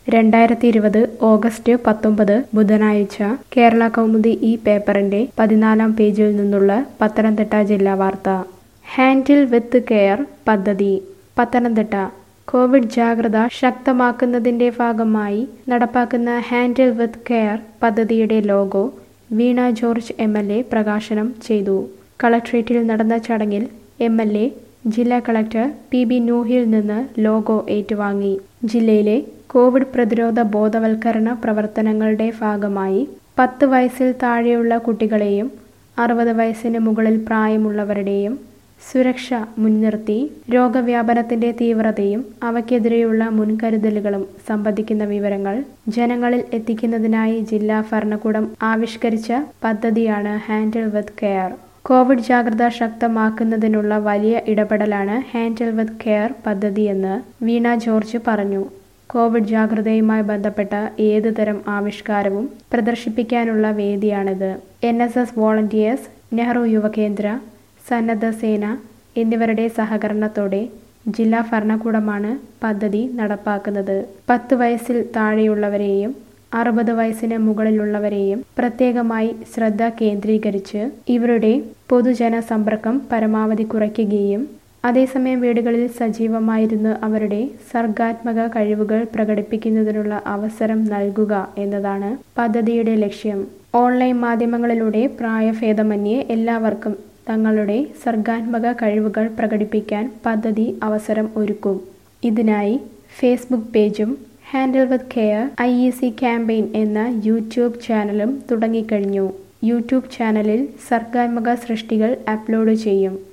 രണ്ടായിരത്തി ഇരുപത് ഓഗസ്റ്റ് പത്തൊമ്പത് ബുധനാഴ്ച കേരള കൗമുദി ഈ പേപ്പറിന്റെ പതിനാലാം പേജിൽ നിന്നുള്ള പത്തനംതിട്ട ജില്ലാ വാർത്ത ഹാൻഡിൽ വിത്ത് കെയർ പദ്ധതി പത്തനംതിട്ട കോവിഡ് ജാഗ്രത ശക്തമാക്കുന്നതിന്റെ ഭാഗമായി നടപ്പാക്കുന്ന ഹാൻഡിൽ വിത്ത് കെയർ പദ്ധതിയുടെ logo Veena George M L A പ്രകാശനം ചെയ്തു കളക്ട്രേറ്റിൽ നടന്ന ചടങ്ങിൽ എം എൽ എ ജില്ലാ കളക്ടർ പി ബി നൂഹിൽ നിന്ന് ലോഗോ ഏറ്റുവാങ്ങി ജില്ലയിലെ കോവിഡ് പ്രതിരോധ ബോധവൽക്കരണ പ്രവർത്തനങ്ങളുടെ ഭാഗമായി പത്ത് വയസ്സിൽ താഴെയുള്ള കുട്ടികളെയും അറുപത് വയസ്സിന് മുകളിൽ പ്രായമുള്ളവരുടെയും സുരക്ഷ മുൻനിർത്തി രോഗവ്യാപനത്തിന്റെ തീവ്രതയും അവയ്ക്കെതിരെയുള്ള മുൻകരുതലുകളും സംബന്ധിക്കുന്ന വിവരങ്ങൾ ജനങ്ങളിൽ എത്തിക്കുന്നതിനായി ജില്ലാ ഭരണകൂടം ആവിഷ്കരിച്ച പദ്ധതിയാണ് ഹാൻഡിൽ വിത്ത് കെയർ കോവിഡ് ജാഗ്രത ശക്തമാക്കുന്നതിനുള്ള വലിയ ഇടപെടലാണ് ഹാൻഡിൽ വിത്ത് കെയർ പദ്ധതിയെന്ന് വീണ ജോർജ് പറഞ്ഞു കോവിഡ് ജാഗ്രതയുമായി ബന്ധപ്പെട്ട ഏത് തരം ആവിഷ്കാരവും പ്രദർശിപ്പിക്കാനുള്ള വേദിയാണിത് N S S volunteers Nehru Yuva Kendra സന്നദ്ധ സേന എന്നിവരുടെ സഹകരണത്തോടെ ജില്ലാ ഭരണകൂടമാണ് പദ്ധതി നടപ്പാക്കുന്നത് പത്ത് വയസ്സിൽ താഴെയുള്ളവരെയും അറുപത് വയസ്സിന് മുകളിലുള്ളവരെയും പ്രത്യേകമായി ശ്രദ്ധ കേന്ദ്രീകരിച്ച് ഇവരുടെ പൊതുജന സമ്പർക്കം പരമാവധി കുറയ്ക്കുകയും അതേസമയം വീടുകളിൽ സജീവമായിരുന്ന് അവരുടെ സർഗാത്മക കഴിവുകൾ പ്രകടിപ്പിക്കുന്നതിനുള്ള അവസരം നൽകുക എന്നതാണ് പദ്ധതിയുടെ ലക്ഷ്യം ഓൺലൈൻ മാധ്യമങ്ങളിലൂടെ പ്രായഭേദമന്യേ എല്ലാവർക്കും തങ്ങളുടെ സർഗാത്മക കഴിവുകൾ പ്രകടിപ്പിക്കാൻ പദ്ധതി അവസരം ഒരുക്കും ഇതിനായി ഫേസ്ബുക്ക് പേജും handle with care I E C campaign എന്ന യൂട്യൂബ് ചാനലും തുടങ്ങിക്കഴിഞ്ഞു യൂട്യൂബ് ചാനലിൽ സർഗാത്മക സൃഷ്ടികൾ അപ്ലോഡ് ചെയ്യും